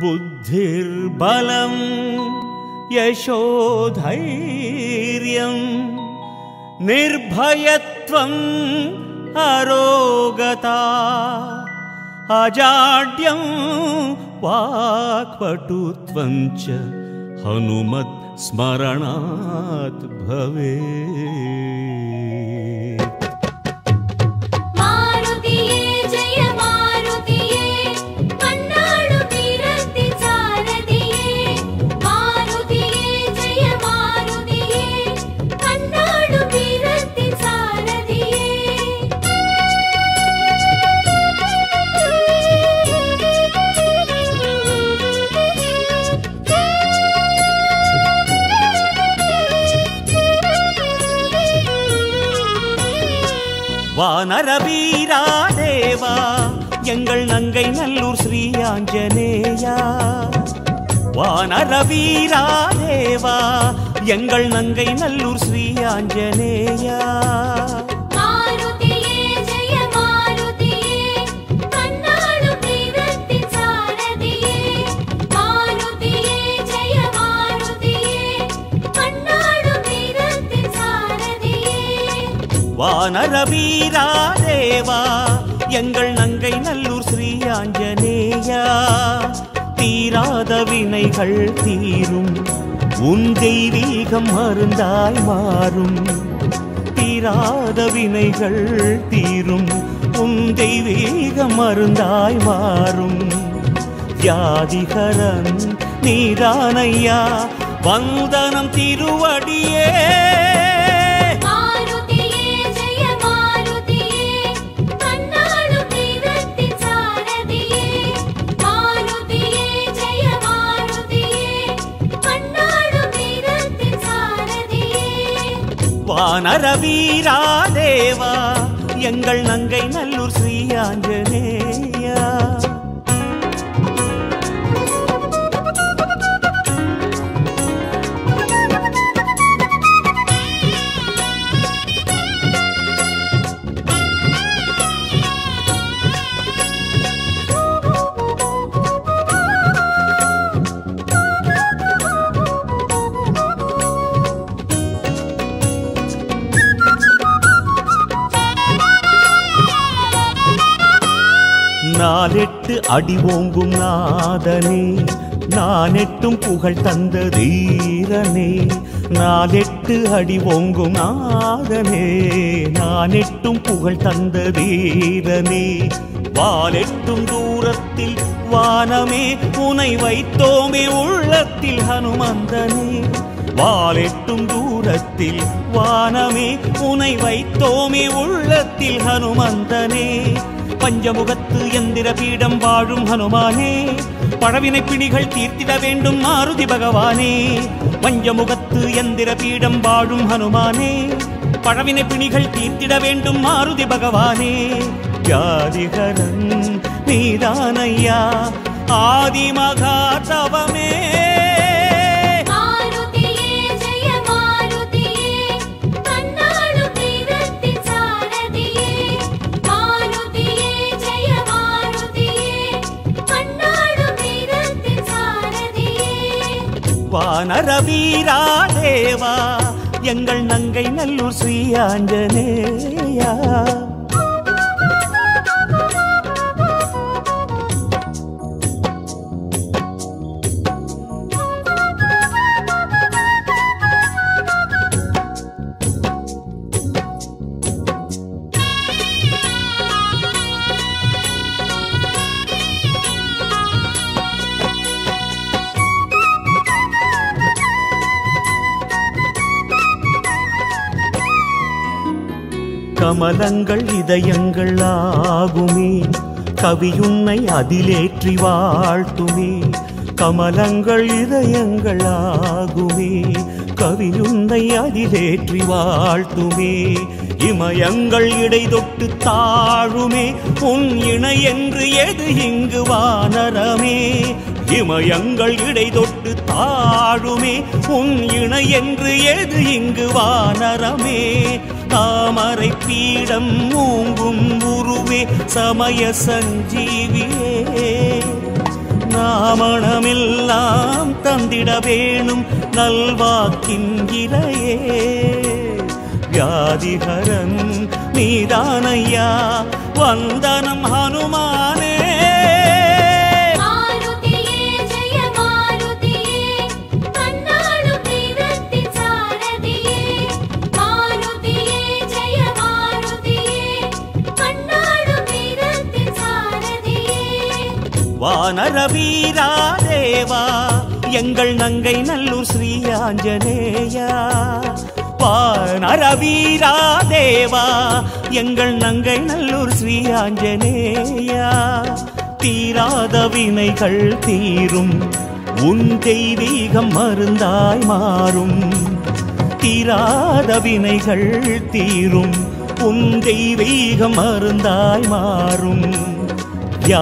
बुद्धिर्बलं यशोधैर्यं निर्भयत्वम् अरोगता अजाड्यं वाक्पटुत्वं च हनुमत् स्मरणात् भवेत् மாருதியே ஜெய மாருதியே கண்ணாடு வீரத்தி சாரதியே மாருதியே ஜெய மாருதியே கண்ணாடு வீரத்தி சாரதியே வானர வீரா தேவா எங்கள் நங்கை நல்லூர் ஸ்ரீ ஆஞ்சநேயா வானர வீரா தேவா எங்கள் நங்கை நல்லூர் ஸ்ரீ ஆஞ்சநேயா மாருதியே ஜெய மாருதியே கண்ணாடு வீரத்தி சாரதியே மாருதியே ஜெய மாருதியே கண்ணாடு வீரத்தி சாரதியே வானர வீரா தேவா எங்கள் நங்கை நல்லூர் ஸ்ரீ ஆஞ்சநேயா தீராத வினைகள் தீரும் உன் தெய்வீகம் மருந்தாய் மாறும் தீராத வினைகள் தீரும் உன் தெய்வீகம் மருந்தாய் மாறும் வியாதிகரன் நீதானையா வந்தனம் திருவடியே மாருதியே ஜெய மாருதியே கண்ணாடு வீரத்தி சாரதியே மாருதியே ஜெய மாருதியே கண்ணாடு வீரத்தி சாரதியே வானர வீரா தேவா எங்கள் நங்கை நல்லூர் ஸ்ரீ ஆஞ்சநேயா நாலெட்டு அடி ஓங்கும் நாதனே நானெட்டும் புகழ் தந்த தீரனே நாலெட்டு அடி ஓங்கும் நாதனே நானெட்டும் புகழ் தந்த தீரனே வாலெட்டும் தூரத்தில் வானமே உனை வைத்தோமே உள்ளத்தில் ஹனுமந்தனே வாலெட்டும் தூரத்தில் வானமே உனை வைத்தோமே உள்ளத்தில் ஹனுமந்தனே பஞ்சமுகத்து எந்திர பீடம் வாழும் ஹனுமானே பழவினை பிணிகள் தீர்த்திட வேண்டும் மாருதி பகவானே பஞ்சமுகத்து எந்திர பீடம் வாழும் ஹனுமானே பழவினை பிணிகள் தீர்த்திட வேண்டும் மாருதி பகவானே ஜாதிகரன் நீதானையா ஆதிமகா தவமே மாருதியே ஜெய மாருதியே கண்ணாடு வீரத்தி சாரதியே மாருதியே ஜெய மாருதியே கண்ணாடு வீரத்தி சாரதியே வானர வீரா தேவா எங்கள் நங்கை நல்லூர் ஸ்ரீ ஆஞ்சநேயா கமலங்கள் இதயங்கள் ஆகுமே கவியுன்னை அதிலேற்றி வாழ்த்துமே கமலங்கள் இதயங்கள் ஆகுமே கவியுன்னை அதிலேற்றி வாழ்த்துமே இமயங்கள் இடை தொட்டு தாழுமே உன் இணை என்று எது இங்கு வானரமே இமயங்கள் இடை தொட்டு தாழுமே உன் இணை என்று எது இங்கு வானரமே தாமரை பீடம் மூங்கும் உருவே சமய சஞ்சீவியே நாமணமெல்லாம் தந்திட வேணும் நல்வாக்கின் இரையே வியாதிகரன் நீதானையா வந்தனம் ஹனுமானே மாருதியே ஜெய மாருதியே கண்ணாளும் வீரத்தின் சாரதியே மாருதியே ஜெய மாருதியே கண்ணாளும் வீரத்தின் சாரதியே வானர வீரா தேவா எங்கள் நங்கை நல்லூர் ஸ்ரீ ஆஞ்சநேயா வானர வீரா தேவா எங்கள் நங்கை நல்லூர் ஸ்ரீ ஆஞ்சநேயா தீராத வினைகள் தீரும் உன் தெய்வீகம் மருந்தாய் மாறும் தீராத வினைகள் தீரும் உன் தெய்வீகம் மருந்தாய் மாறும்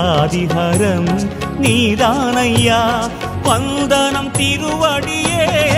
வியாதிஹரம் நீதானையா வந்தனம் திருவடியே